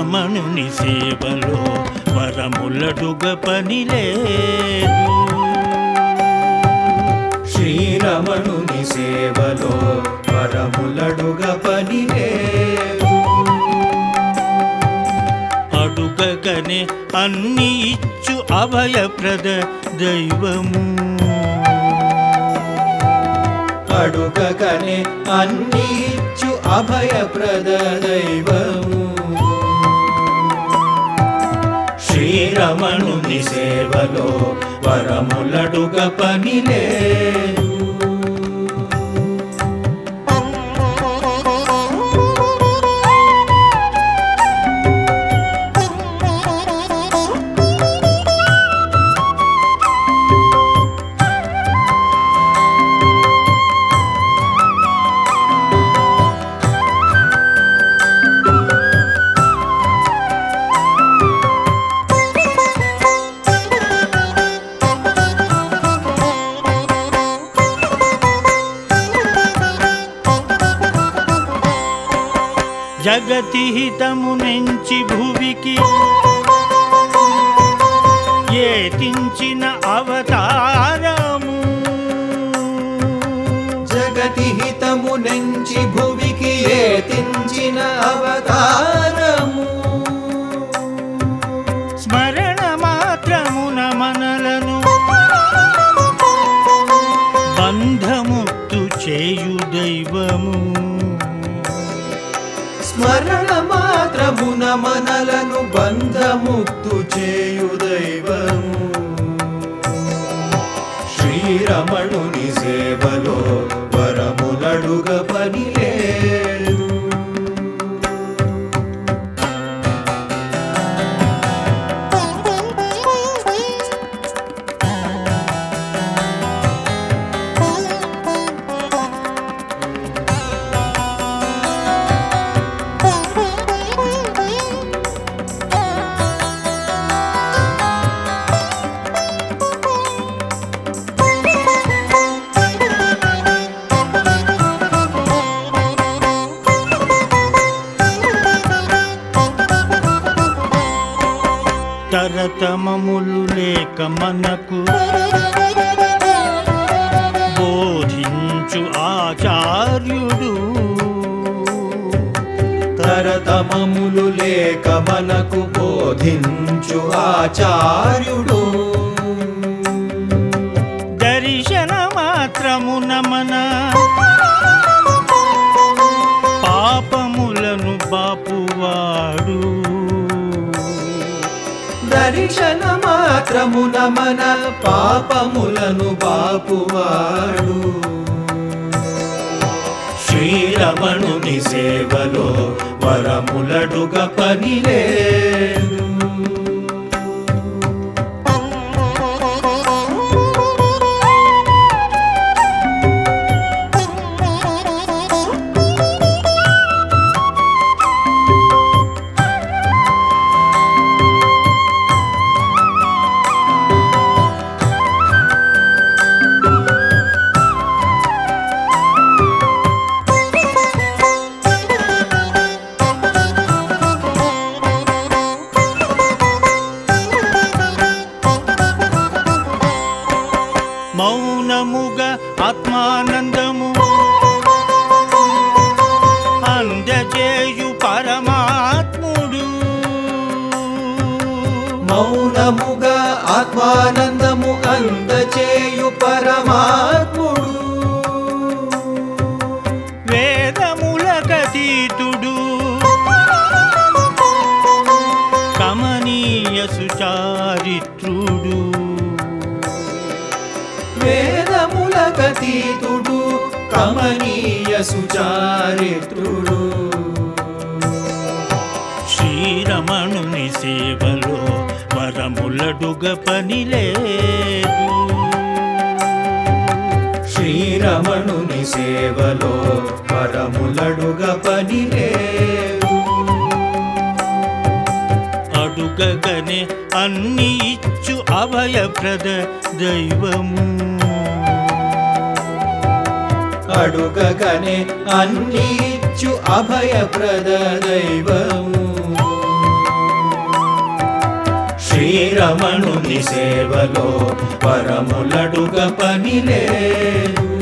శ్రీరమణుని సేవలో వరములడుగ పని లేదు శ్రీరమణుని సేవలో పరములడుగ పని లేదు అడుగగనే అన్ని ఇచ్చు అభయప్రద దైవము అడుగకనే అన్ని ఇచ్చు అభయప్రద దైవము శ్రీరమణుని సేవలో వరములడుగ పని లేదు జగతి హితము నుంచి భువికి ఏతించిన అవతారము జగతి హితము నుంచి భువికి ఏతించిన అవతారము స్మరణ మాత్రమున మనలను బంధముక్తు చేయు దైవము స్మరణ మాత్రమున మనలను బంధముక్తు చేయు దైవము శ్రీరమణుని సేవలో వరములడుగ పని లేదు తరతమములు లేక మనకు బోధించు ఆచార్యుడు తరతమములు లేక మనకు బోధించు ఆచార్యుడు దర్శన మాత్రమున మన పాపములను బాపువాడు దర్శన మాత్రమున మన పాపములను బాపువాడు శ్రీరమణుని సేవలో వరములడుగ పని లేదు మౌనముగా ఆత్మానందము అందజేయు పరమాత్ముడు మౌనముగా ఆత్మానందము అందచేయు పరమాత్ముడు వేదములకతీతుడు కమనీయ సుచారిత్రుడు వేదములకతీతుడు కమనీయ సుచారిత్రుడు శ్రీరమణుని సేవలో వరములడుగ పని లేదు శ్రీరమణుని సేవలో పరములడుగ పని లేదు అడుగగనే అన్ని ఇచ్చు అభయప్రద దైవము అడుగగనే అన్ని ఇచ్చు అభయప్రద దైవము శ్రీరమణుని సేవలో వరములడుగ పని లేదు